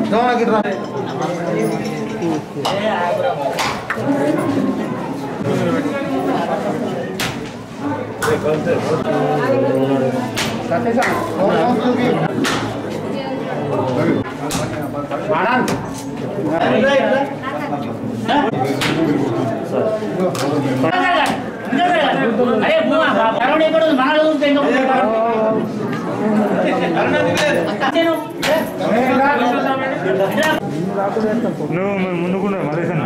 అరే కరోనా ఎక్కడ ఉంది? మన చూస్తే ఇంకా నేను నువ్వు ముందుకున్నా మలేసన్న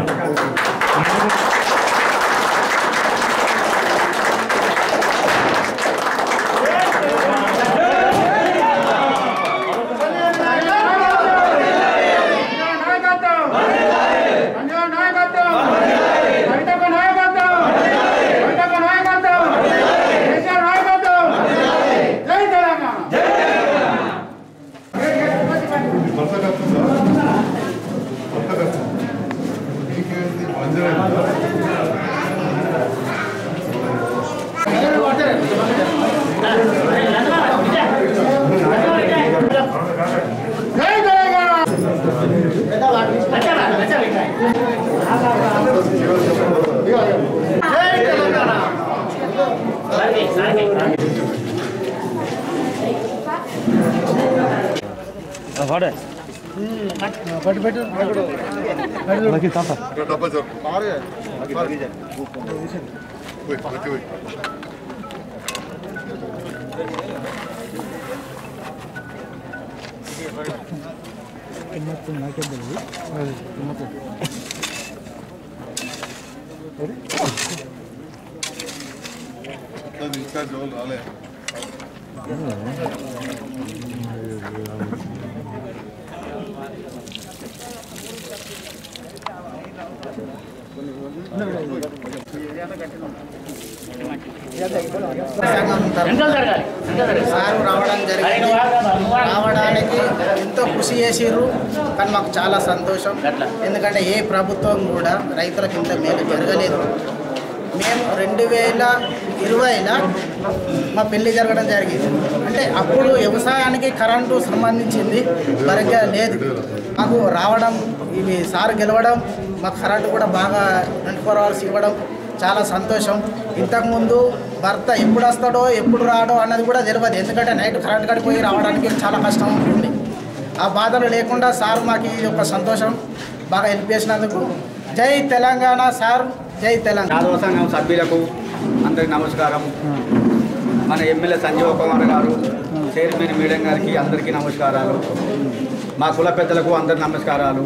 వాడే డబ్బా జరుపు పోయి, ప్రతి పోయి. అది ఇన్ఛార్జ్ వాళ్ళు రాలే వెనకాల జరగాలి వెనకాల జరగాలి. సారు రావడం అరే జరిగింది నువ్వు ఆగు, నువ్వు ఆగు. రావడానికి ఎంతో కృషి చేసిర్రు కానీ మాకు చాలా సంతోషం ఎట్లా? ఎందుకంటే ఏ ప్రభుత్వం కూడా రైతులకు ఇంత మేలు జరగలేదు మేము రెండు వేల ఇరవైలో మా పెళ్లి జరగడం జరిగింది అంటే అప్పుడు వ్యవసాయానికి కరెంటు సంబంధించింది సరిగ్గా లేదు మాకు రావడం ఇవి సార్ గెలవడం మాకు కరెంటు కూడా బాగా ట్వంటీ ఫోర్ అవర్స్ ఇవ్వడం చాలా సంతోషం ఇంతకుముందు భర్త ఎప్పుడు వస్తాడో ఎప్పుడు రాడో అన్నది కూడా తెలియదు ఎందుకంటే నైట్ కరెంట్ కాడికి పోయి రావడానికి చాలా కష్టం ఉంటుంది ఆ బాధలు లేకుండా సార్ మాకు ఇది ఒక సంతోషం బాగా హెల్ప్ చేసినందుకు జై తెలంగాణ సార్ జై తెలంగాణ యాదవ సంఘం సభ్యులకు అందరికి నమస్కారం మన ఎమ్మెల్యే సంజీవ కుమార్ గారు చైర్మన్ మేడం గారికి అందరికీ నమస్కారాలు మా కుల పెద్దలకు అందరి నమస్కారాలు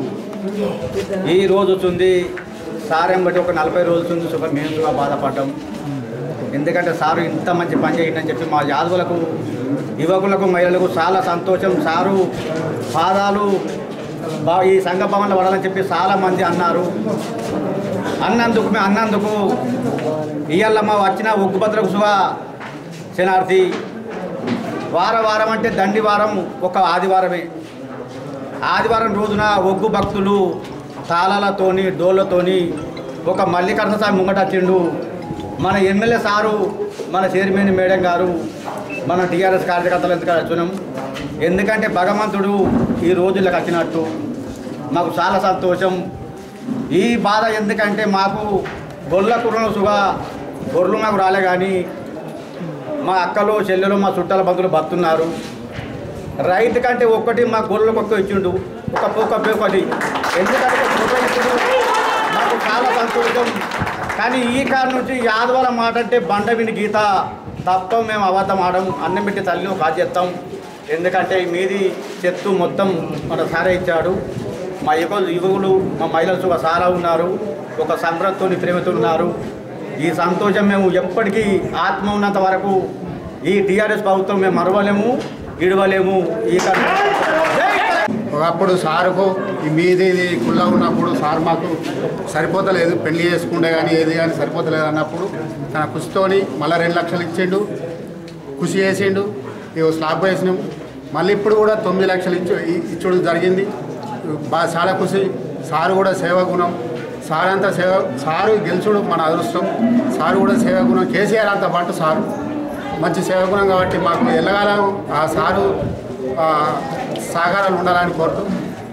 ఈ రోజు చుంది సారం బట్టి ఒక నలభై రోజుల చుంది సుఖ మేము సుఖ బాధపడ్డాం ఎందుకంటే సారు ఇంత మంచి పని చేయండి చెప్పి మా యాదవులకు యువకులకు మహిళలకు చాలా సంతోషం సారు పాదాలు బా ఈ సంఘ భవన్లో పడాలని చెప్పి చాలా మంది అన్నారు అన్నందుకు మేము అన్నందుకు ఇవాళ మా వచ్చిన ఉగ్గుభద్రకు సుగా శనార్థి వార వారం అంటే దండి వారం ఒక ఆదివారమే ఆదివారం రోజున ఒగ్గు భక్తులు తాళాలతోని డోళ్ళతోని ఒక మల్లికార్జున స్వామి ముంగట వచ్చిండు మన ఎమ్మెల్యే సారు మన చైర్మన్ మేడం గారు మన టీఆర్ఎస్ కార్యకర్తలు ఎందుకు వచ్చినాం ఎందుకంటే భగవంతుడు ఈ రోజులకు వచ్చినట్టు మాకు చాలా సంతోషం ఈ బాధ ఎందుకంటే మాకు గొల్ల కుర్రలు సుగా గొర్రెలు మాకు రాలే కానీ మా అక్కలు చెల్లెలు మా చుట్టాల బంధువులు బతున్నారు రైతు కంటే ఒక్కటి మా గొర్రెలకు ఒక్క ఇచ్చిండు ఒక ఒక ఒకటి ఎందుకంటే గొర్రె ఇచ్చిండు మాకు చాలా సంతోషం కానీ ఈ కారణం నుంచి యాదవాల మాట అంటే బండ విని గీత తప్ప మేము అబద్ధం ఆడం అన్నం పెట్టి తల్లిని ఒక చేస్తాం ఎందుకంటే మీది చెత్తు మొత్తం మన సారే ఇచ్చాడు మా యువకులు యువకులు మా మహిళలు ఒక సారా ఉన్నారు ఒక సంబరంతో ప్రేమతో ఉన్నారు ఈ సంతోషం మేము ఎప్పటికీ ఆత్మ ఉన్నంత వరకు ఈ టీఆర్ఎస్ ప్రభుత్వం మేము మరవలేము ఇడవలేము ఈ కారణం ఒకప్పుడు సారుకు ఈ మీది కుళ్ళ ఉన్నప్పుడు సార్ మాకు సరిపోతలేదు పెళ్లి చేసుకుంటే కానీ ఏది కానీ సరిపోతలేదు అన్నప్పుడు తన కృషితోని మళ్ళీ రెండు లక్షలు ఇచ్చిండు కృషి చేసిండు ఇగో స్లాబ్ వేసినాం మళ్ళీ ఇప్పుడు కూడా తొమ్మిది లక్షలు ఇచ్చు ఇ- ఇచ్చుడు జరిగింది బాగా చాలా కృషి సారు కూడా సేవ గుణం సార్ అంతా సేవ సారు గెలుచుడు మన అదృష్టం సారు కూడా సేవ గుణం కేసీఆర్ అంతా పాటు సారు మంచి సేవ గుణం కాబట్టి మాకు ఎల్లగాలం ఆ సారు ఆ, సహకారాలు ఉండాలని కోరుతూ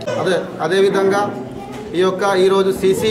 అదే అదేవిధంగా ఈ యొక్క ఈరోజు సీసీ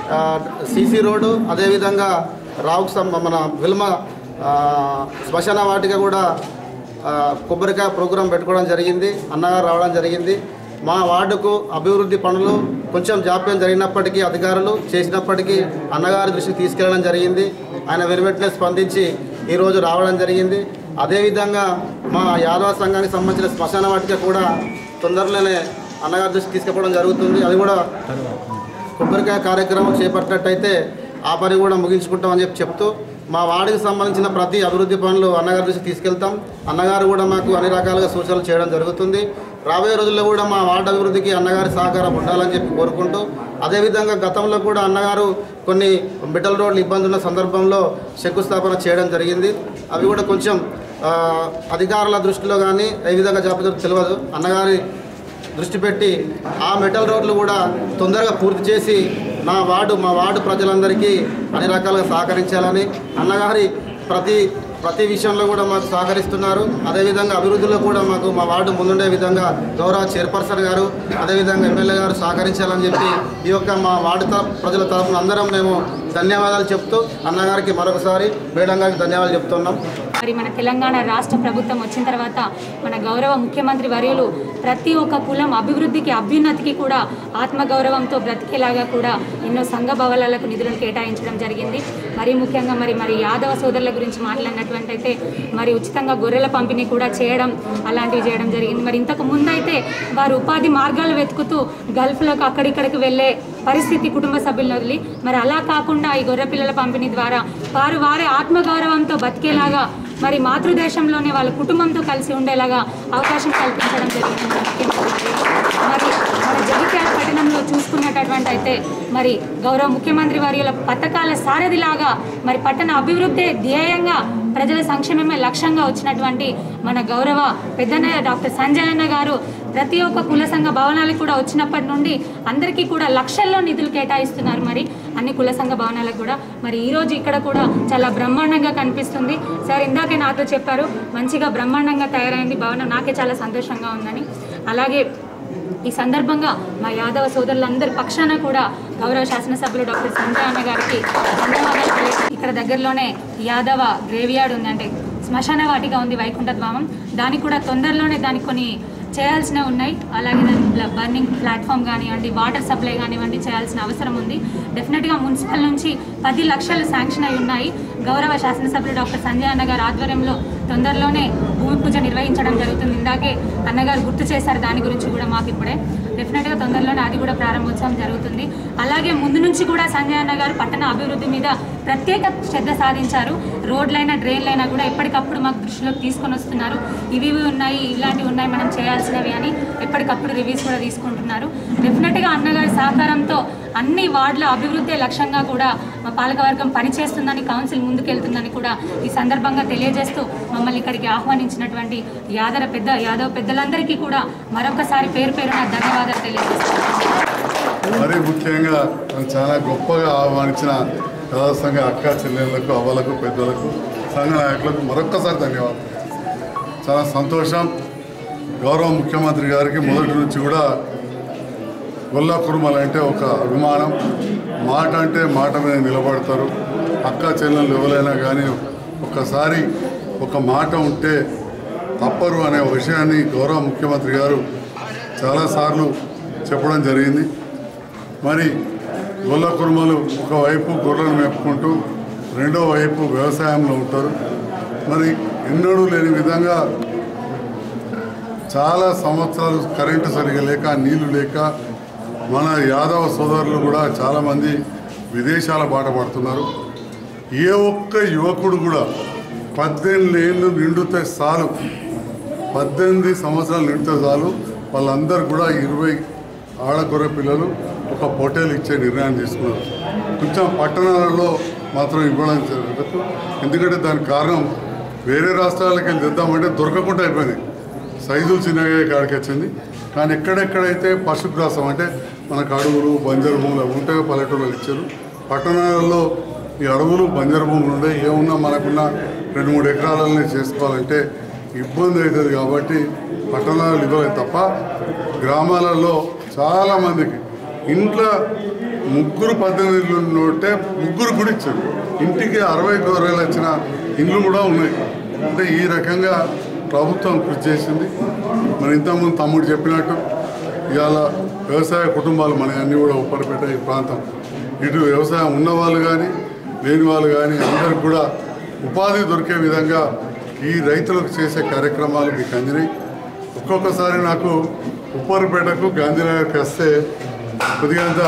సీసీ రోడ్డు అదేవిధంగా రావుకు సం మన విల్మ ఆ, శ్మశాన వాటిక కూడా ఆ, కొబ్బరికాయ ప్రోగ్రాం పెట్టుకోవడం జరిగింది అన్నగారు రావడం జరిగింది మా వార్డుకు అభివృద్ధి పనులు కొంచెం జాప్యం జరిగినప్పటికీ అధికారులు చేసినప్పటికీ అన్నగారి దృష్టికి తీసుకెళ్ళడం జరిగింది ఆయన వెనువెంటనే స్పందించి ఈరోజు రావడం జరిగింది అదేవిధంగా మా యాదవ సంఘానికి సంబంధించిన శ్మశాన వాటిక కూడా తొందరలోనే అన్నగారి దృష్టికి తీసుకుపోవడం జరుగుతుంది అది కూడా కొబ్బరికాయ కార్యక్రమం చేపట్టినట్టయితే ఆ పని కూడా ముగించుకుంటామని చెప్పి చెప్తూ మా వార్డుకి సంబంధించిన ప్రతి అభివృద్ధి పనులు అన్నగారి దృష్టికి తీసుకెళ్తాం అన్నగారు కూడా మాకు అన్ని రకాలుగా సూచనలు చేయడం జరుగుతుంది రాబోయే రోజుల్లో కూడా మా వార్డు అభివృద్ధికి అన్నగారి సహకారం ఉండాలని చెప్పి కోరుకుంటూ అదేవిధంగా గతంలో కూడా అన్నగారు కొన్ని మిడల్ రోడ్లు ఇబ్బంది ఉన్న సందర్భంలో శంకుస్థాపన చేయడం జరిగింది అవి కూడా కొంచెం ఆ, అధికారుల దృష్టిలో కానీ ఏ విధంగా జాబితా తెలియదు అన్నగారి దృష్టి పెట్టి ఆ మెటల్ రోడ్లు కూడా తొందరగా పూర్తి చేసి నా వార్డు మా వార్డు ప్రజలందరికీ అన్ని రకాలుగా సహకరించాలని అన్నగారి ప్రతి ప్రతి విషయంలో కూడా మాకు సహకరిస్తున్నారు అదేవిధంగా అభివృద్ధిలో కూడా మాకు మా వార్డు ముందుండే విధంగా గౌరవ చైర్పర్సన్ గారు అదేవిధంగా ఎమ్మెల్యే గారు సహకరించాలని చెప్పి ఈ యొక్క మా వార్డు తరపు ప్రజల తరఫున అందరం మేము ధన్యవాదాలు చెప్తూ అన్నగారికి మరొకసారి మేడం గారికి ధన్యవాదాలు చెప్తున్నాం మరి మన తెలంగాణ రాష్ట్ర ప్రభుత్వం వచ్చిన తర్వాత మన గౌరవ ముఖ్యమంత్రి వర్యులు ప్రతి ఒక్క కులం అభివృద్ధికి అభ్యున్నతికి కూడా ఆత్మగౌరవంతో బ్రతికేలాగా కూడా ఎన్నో సంఘ భవనాలకు నిధులను కేటాయించడం జరిగింది మరి ముఖ్యంగా మరి మరి యాదవ సోదరుల గురించి మాట్లాడినటువంటి అయితే మరి ఉచితంగా గొర్రెల పంపిణీ కూడా చేయడం అలాంటివి చేయడం జరిగింది మరి ఇంతకు ముందైతే వారు ఉపాధి మార్గాలు వెతుకుతూ గల్ఫ్లోకి అక్కడిక్కడికి వెళ్ళే పరిస్థితి కుటుంబ సభ్యులను వదిలి మరి అలా కాకుండా ఈ గొర్రె పిల్లల పంపిణీ ద్వారా వారు వారి ఆత్మగౌరవంతో బతికేలాగా మరి మాతృదేశంలోనే వాళ్ళ కుటుంబంతో కలిసి ఉండేలాగా అవకాశం కల్పించడం జరిగింది మన ముఖ్యమంత్రి మరి మన జగిత్యాల పట్టణంలో చూసుకున్నటువంటి అయితే మరి గౌరవ ముఖ్యమంత్రి వర్యుల పథకాల సారథిలాగా మరి పట్టణ అభివృద్ధి ధ్యేయంగా ప్రజల సంక్షేమమే లక్ష్యంగా వచ్చినటువంటి మన గౌరవ పెద్దన్నయ్య డాక్టర్ సంజయ్ అన్న గారు ప్రతి ఒక్క కుల సంఘ భవనాలకు కూడా వచ్చినప్పటి నుండి అందరికీ కూడా లక్షల్లో నిధులు కేటాయిస్తున్నారు మరి అన్ని కుల సంఘ భవనాలకు కూడా మరి ఈ రోజు ఇక్కడ కూడా చాలా బ్రహ్మాండంగా కనిపిస్తుంది సార్ ఇందాకే నాతో చెప్పారు మంచిగా బ్రహ్మాండంగా తయారైంది భవనం నాకే చాలా సంతోషంగా ఉందని అలాగే ఈ సందర్భంగా మా యాదవ సోదరులందరి పక్షాన కూడా గౌరవ శాసనసభ్యులు డాక్టర్ సంజయ్ అన్న గారికి ధన్యవాదాలు తెలియ- ఇక్కడ దగ్గరలోనే యాదవ గ్రేవియార్డ్ ఉంది అంటే శ్మశాన వాటిక ఉంది వైకుంఠ ధామం దానికి కూడా తొందరలోనే దానికి కొన్ని చేయాల్సినవి ఉన్నాయి అలాగే దాని బర్నింగ్ ప్లాట్ఫామ్ కానివ్వండి వాటర్ సప్లై కానివ్వండి చేయాల్సిన అవసరం ఉంది డెఫినెట్గా మున్సిపల్ నుంచి పది లక్షలు శాంక్షన్ అయి ఉన్నాయి గౌరవ శాసనసభ్యులు డాక్టర్ సంజయ్ అన్న గారి ఆధ్వర్యంలో తొందరలోనే భూమి పూజ నిర్వహించడం జరుగుతుంది ఇందాకే అన్నగారు గుర్తు చేశారు దాని గురించి కూడా మాకు ఇప్పుడే డెఫినెట్గా తొందరలోనే అది కూడా ప్రారంభోత్సవం జరుగుతుంది అలాగే ముందు నుంచి కూడా సంజయ్ అన్న గారు పట్టణ అభివృద్ధి మీద ప్రత్యేక శ్రద్ధ సాధించారు రోడ్లైనా డ్రైన్లైనా కూడా ఎప్పటికప్పుడు మాకు దృష్టిలోకి తీసుకొని వస్తున్నారు ఇవి ఇవి ఉన్నాయి ఇలాంటివి ఉన్నాయి మనం చేయాల్సినవి అని ఎప్పటికప్పుడు రివ్యూస్ కూడా తీసుకుంటున్నారు డెఫినెట్గా అన్నగారి సహకారంతో అన్ని వార్డుల అభివృద్ధి లక్ష్యంగా కూడా మా పాలకవర్గం పనిచేస్తుందని కౌన్సిల్ ముందుకెళ్తుందని కూడా ఈ సందర్భంగా తెలియజేస్తూ మమ్మల్ని ఇక్కడికి ఆహ్వానించినటువంటి యాదవ పెద్ద యాదవ్ పెద్దలందరికీ కూడా మరొకసారి పేరు పేరున ధన్యవాదాలు తెలియజేస్తున్నాను మరీ ముఖ్యంగా నన్ను చాలా గొప్పగా ఆహ్వానించిన కళా సంఘ అక్క చెల్లెళ్ళకు అవ్వలకు పెద్దలకు సంఘ నాయకులకు మరొక్కసారి ధన్యవాదాలు చాలా సంతోషం గౌరవ ముఖ్యమంత్రి గారికి మొదటి నుంచి కూడా గొల్లా కురుమలు అంటే ఒక అభిమానం మాట అంటే మాట మీద నిలబడతారు అక్క చెల్లెళ్ళు ఎవరైనా కానీ ఒక్కసారి ఒక మాట ఉంటే తప్పరు అనే విషయాన్ని గౌరవ ముఖ్యమంత్రి గారు చాలాసార్లు చెప్పడం జరిగింది మరి గొల్ల కుర్మలు ఒకవైపు గొర్రెలు మేపుకుంటూ రెండో వైపు వ్యవసాయంలో ఉంటారు మరి ఎన్నడూ లేని విధంగా చాలా సంవత్సరాలు కరెంటు సరిగా లేక నీళ్లు లేక మన యాదవ సోదరులు కూడా చాలామంది విదేశాల బాట పడుతున్నారు ఏ ఒక్క యువకుడు కూడా పద్దెనిమిది ఏళ్ళు నిండితే చాలు పద్దెనిమిది సంవత్సరాలు నిండితే చాలు వాళ్ళందరూ కూడా ఇరవై ఆడగొర్రె పిల్లలు ఒక పొటేలు ఇచ్చే నిర్ణయం తీసుకున్నారు కొంచెం పట్టణాలలో మాత్రం ఇవ్వడం జరగదు ఎందుకంటే దానికి కారణం వేరే రాష్ట్రాలకి వెళ్ళి తెద్దామంటే దొరకకుండా అయిపోయింది సైజులు చిన్నగా కాడికి వచ్చింది కానీ ఎక్కడెక్కడైతే పశుగ్రాసం అంటే మనకు అడవులు బంజరు భూములు అవి ఉంటాయో పల్లెటూళ్ళు ఇచ్చారు పట్టణాలలో ఈ అడవులు బంజరు భూములు ఉండే ఏమున్నా మనకున్న రెండు మూడు ఎకరాలనే చేసుకోవాలంటే ఇబ్బంది అవుతుంది కాబట్టి పట్టణాలు ఇవ్వలేదు తప్ప గ్రామాలలో చాలా మందికి ఇంట్లో ముగ్గురు పద్దెనిమిది ఇళ్ళు ఉంటే ముగ్గురు కూడా ఇచ్చారు ఇంటికి అరవై గౌరవాలు వచ్చిన ఇండ్లు కూడా ఉన్నాయి అంటే ఈ రకంగా ప్రభుత్వం కృషి చేసింది మరి ఇంతకుముందు తమ్ముడు చెప్పినట్టు ఇవాళ వ్యవసాయ కుటుంబాలు మన అన్నీ కూడా ఉప్పరపేట ఈ ప్రాంతం ఇటు వ్యవసాయం ఉన్నవాళ్ళు కానీ లేని వాళ్ళు కానీ అందరికి కూడా ఉపాధి దొరికే విధంగా ఈ రైతులకు చేసే కార్యక్రమాలు మీకు అందినాయి ఒక్కొక్కసారి నాకు ఉప్పరపేటకు గాంధీనగర్కి వస్తే కొద్దిగా అంత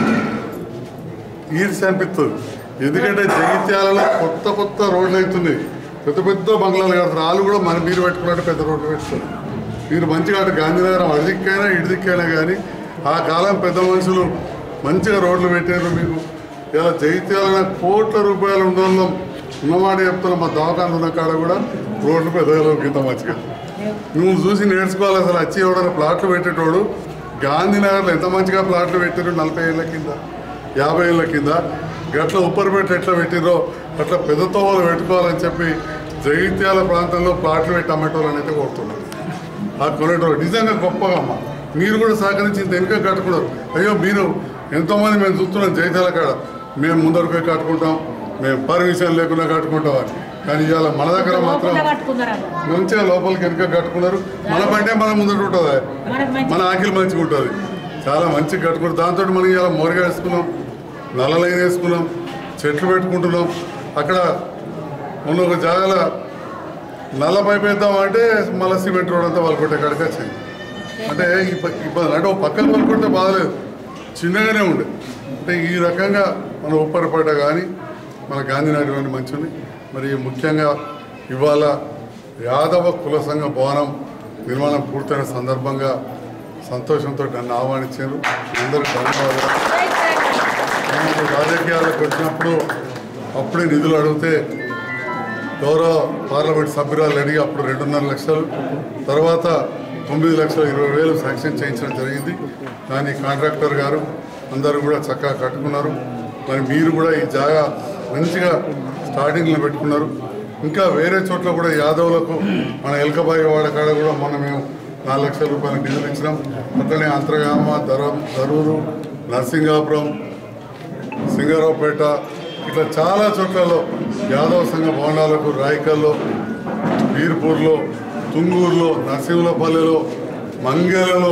ఈర్ష్య అనిపిస్తుంది ఎందుకంటే జగిత్యాలలో కొత్త కొత్త రోడ్లు అవుతున్నాయి పెద్ద పెద్ద బంగ్లాలు కడతారు వాళ్ళు కూడా మన మీరు పెట్టుకున్నట్టు పెద్ద రోడ్లు పెట్టుతారు మీరు మంచిగా అటు గాంధీనగరం అడిదిక్కైనా ఇడిదిక్కైనా కానీ ఆ కాలం పెద్ద మనుషులు మంచిగా రోడ్లు పెట్టారు మీకు ఇలా జగిత్యాల కోట్ల రూపాయలు ఉండడం ఉన్నమాట చెప్తున్నా మా దవాఖాన ఉన్న కాడ కూడా రోడ్లు పెద్దగా కింద మంచిగా నువ్వు చూసి నేర్చుకోవాలి అసలు వచ్చి ఎవడన్నా ప్లాట్లు పెట్టేటోడు గాంధీనగర్లో ఎంత మంచిగా ప్లాట్లు పెట్టారు నలభై ఏళ్ళ కింద యాభై ఏళ్ళ కింద గట్ల ఉప్పరపేట ఎట్లా పెట్టిరో అట్లా పెద్ద తోవలు పెట్టుకోవాలని చెప్పి జగిత్యాల ప్రాంతంలో ప్లాట్లు పెట్టి అమ్మేటోళ్ళని అయితే కోరుతున్నారు ఆ కొనేటోళ్ళు నిజంగా గొప్పగా అమ్మ మీరు కూడా సహకరించి ఇంత వెనుక కట్టుకున్నారు అయ్యో మీరు ఎంతోమంది మేము చూస్తున్నాం జగిత్యాల కాడ మేము ముందరకు పోయి కట్టుకుంటాం మేము పర్మిషన్ లేకుండా కట్టుకుంటాం అని కానీ ఇవాళ మన దగ్గర మాత్రం మంచిగా లోపలికి వెనుక కట్టుకున్నారు మన బండే మన ముందట ఉంటుంది మన ఆకిలి మంచిగా ఉంటుంది చాలా మంచిగా కట్టుకుంటారు దాంతో మనం ఇలా మోరిగా వేసుకున్నాం నల్ల లైన్ వేసుకున్నాం చెట్లు పెట్టుకుంటున్నాం అక్కడ ఉన్న ఒక జాగాల నల్ల పైపు వేద్దాం అంటే మళ్ళీ సిమెంట్ రోడ్ అంతా వాళ్ళు కొట్టే కాడికి వచ్చింది అంటే ఈ ప- ఇబ్బంది అంటే ఒక పక్కన వాళ్ళు కొడితే బాధలేదు చిన్నగానే ఉండే అంటే ఈ రకంగా మన ఉప్పరపేట కానీ మన గాంధీనగర్ కానీ మంచిది మరి ముఖ్యంగా ఇవాళ యాదవ కుల సంఘ భవనం నిర్మాణం పూర్తయిన సందర్భంగా సంతోషంతో నన్ను ఆహ్వానించారు అందరూ ధన్యవాదాలు నేను రాజకీయాలకు వచ్చినప్పుడు అప్పుడే నిధులు అడిగితే గౌరవ పార్లమెంట్ సభ్యురాలు అడిగి అప్పుడు రెండున్నర లక్షలు తర్వాత తొమ్మిది లక్షల ఇరవై వేలు శాంక్షన్ చేయించడం జరిగింది దాని కాంట్రాక్టర్ గారు అందరూ కూడా చక్కగా కట్టుకున్నారు మరి మీరు కూడా ఈ జాగా మంచిగా స్టార్టింగ్లో పెట్టుకున్నారు ఇంకా వేరే చోట్ల కూడా యాదవులకు మన ఎల్కబాయి వాడ కాడ కూడా మొన్న మేము నాలుగు లక్షల రూపాయల నిధులు ఇచ్చినాం అట్లనే అంతర్గామ దర దరూరు నరసింగాపురం సింగారావుపేట ఇట్లా చాలా చోట్లలో యాదవ సంఘ భవనాలకు రాయికల్లో వీర్పూర్లో తుంగూరులో నరసింహులపల్లెలో మంగేలలో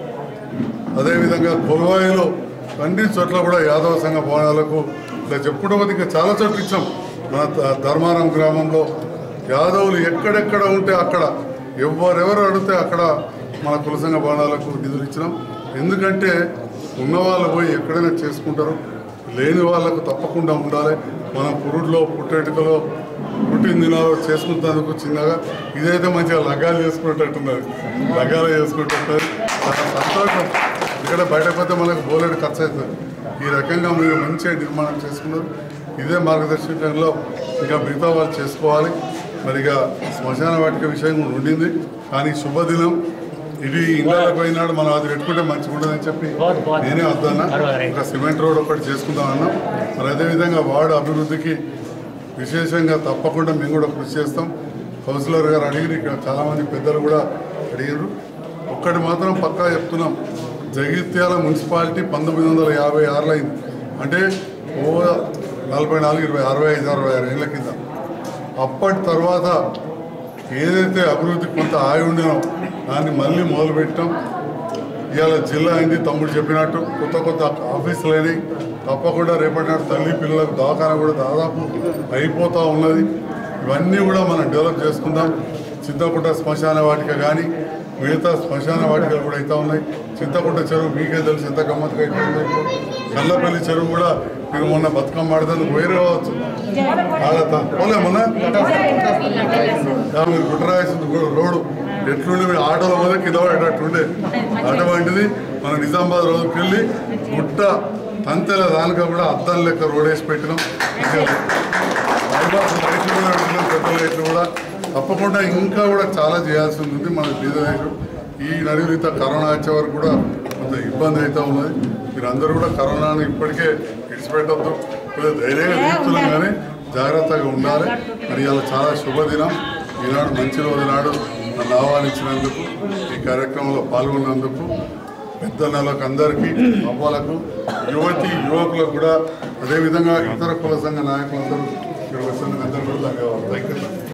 అదేవిధంగా కొలవాయిలో అన్ని చోట్ల కూడా యాదవ సంఘ భవనాలకు ఇట్లా చెప్పుకుంటే పోతే ఇంకా చాలా చోట్ల ఇచ్చాం మన ధ- ధర్మారం గ్రామంలో యాదవులు ఎక్కడెక్కడ ఉంటే అక్కడ ఎవరెవరు అడిగితే అక్కడ మన కుల సంఘ భవనాలకు నిధులు ఇచ్చినాం ఎందుకంటే ఉన్నవాళ్ళు పోయి ఎక్కడైనా చేసుకుంటారు లేని వాళ్ళకు తప్పకుండా ఉండాలి మనం పురుడులో పుట్టెటుకలో పుట్టిన దినాలు చేసుకుంటేందుకు చిన్నగా ఇదైతే మంచిగా లగాలు చేసుకునేటట్టున్నది లగాలు చేసుకుంటుంటుంది చాలా సంతోషం ఇక్కడ బయటకు పోతే మనకు బోలెడు ఖర్చు అవుతుంది ఈ రకంగా మీరు మంచిగా నిర్మాణం చేసుకున్నారు ఇదే మార్గదర్శకంలో ఇంకా మిగతా వాళ్ళు చేసుకోవాలి మరి ఇక శ్మశాన వాటిక విషయం కూడా ఉండింది కానీ శుభదినం ఇది ఇళ్ళకి పోయినాడు మనం అది పెట్టుకుంటే మంచిగా ఉండదని చెప్పి నేనే వద్దన్నా ఒక సిమెంట్ రోడ్ ఒకటి చేసుకుందాం అన్నాం మరి అదేవిధంగా వార్డు అభివృద్ధికి విశేషంగా తప్పకుండా మేము కూడా కృషి చేస్తాం కౌన్సిలర్ గారు అడిగిన ఇక్కడ చాలామంది పెద్దలు కూడా అడిగారు ఒక్కటి మాత్రం పక్కా చెప్తున్నాం జగిత్యాల మున్సిపాలిటీ పంతొమ్మిది వందల యాభై ఆరులో అయింది అంటే ఓ నలభై నాలుగు ఇరవై అరవై ఐదు అరవై ఆరు ఏళ్ళ కింద అప్పటి తర్వాత ఏదైతే అభివృద్ధి కొంత ఆగి ఉండినో దాన్ని మళ్ళీ మొదలుపెట్టాం ఇవాళ జిల్లా అయింది తమ్ముడు చెప్పినట్టు కొత్త కొత్త ఆఫీసులు అయినాయి తప్పకుండా రేపటి నాడు తల్లి పిల్లలకు దవాఖాన కూడా దాదాపు అయిపోతూ ఉన్నది ఇవన్నీ కూడా మనం డెవలప్ చేసుకుందాం చింతకుంట శ్మశాన వాటిక కానీ మిగతా శ్మశాన వాటికలు కూడా అవుతా ఉన్నాయి చింతకుంట చెరువు మీకే తెలుసు ఎంత గమ్మత్తుగా అయితే ఉందో ఇప్పుడు. కల్లపల్లి చెరువు కూడా మీరు మొన్న బతుకమ్మ ఆడతానికి వేరే కావచ్చు ఆడతా పోలే మొన్న యా, మీరు గుట్టరాయాల్సింది రోడ్డు ఎట్లుండి మీరు ఆటోల మీద కింద పడేటట్టుండే అటువంటిది మన నిజామాబాద్ రోజుకి వెళ్ళి గుట్ట తంతెల దానిక కూడా అద్దం లెక్క రోడ్ వేసి పెట్టినాం ఇంకా బైపాస్ లైట్లు కూడా పెట్టినాం పెద్ద లైట్లు కూడా తప్పకుండా ఇంకా కూడా చాలా చేయాల్సి ఉంది మన బీదరేషు ఈ నడువులు ఇంత కరోనా వచ్చే వరకు కూడా కొంత ఇబ్బంది అయితే ఉన్నది మీరందరూ కూడా కరోనాను ఇప్పటికే విడిచిపెట్టద్దు కొద్దిగా ధైర్యంగా తీరుతున్నాం కానీ జాగ్రత్తగా ఉండాలి మరి ఇలా చాలా శుభదినం ఈనాడు మంచి రోజు నాడు నన్ను ఆహ్వానించినందుకు ఈ కార్యక్రమంలో పాల్గొన్నందుకు పెద్దలకు అందరికీ అవ్వాలకు యువతి యువకులకు కూడా అదేవిధంగా ఇతర కుల సంఘ నాయకులందరూ ఇక్కడ వచ్చిన అందరూ కూడా ధన్యవాదాలు థ్యాంక్ యూ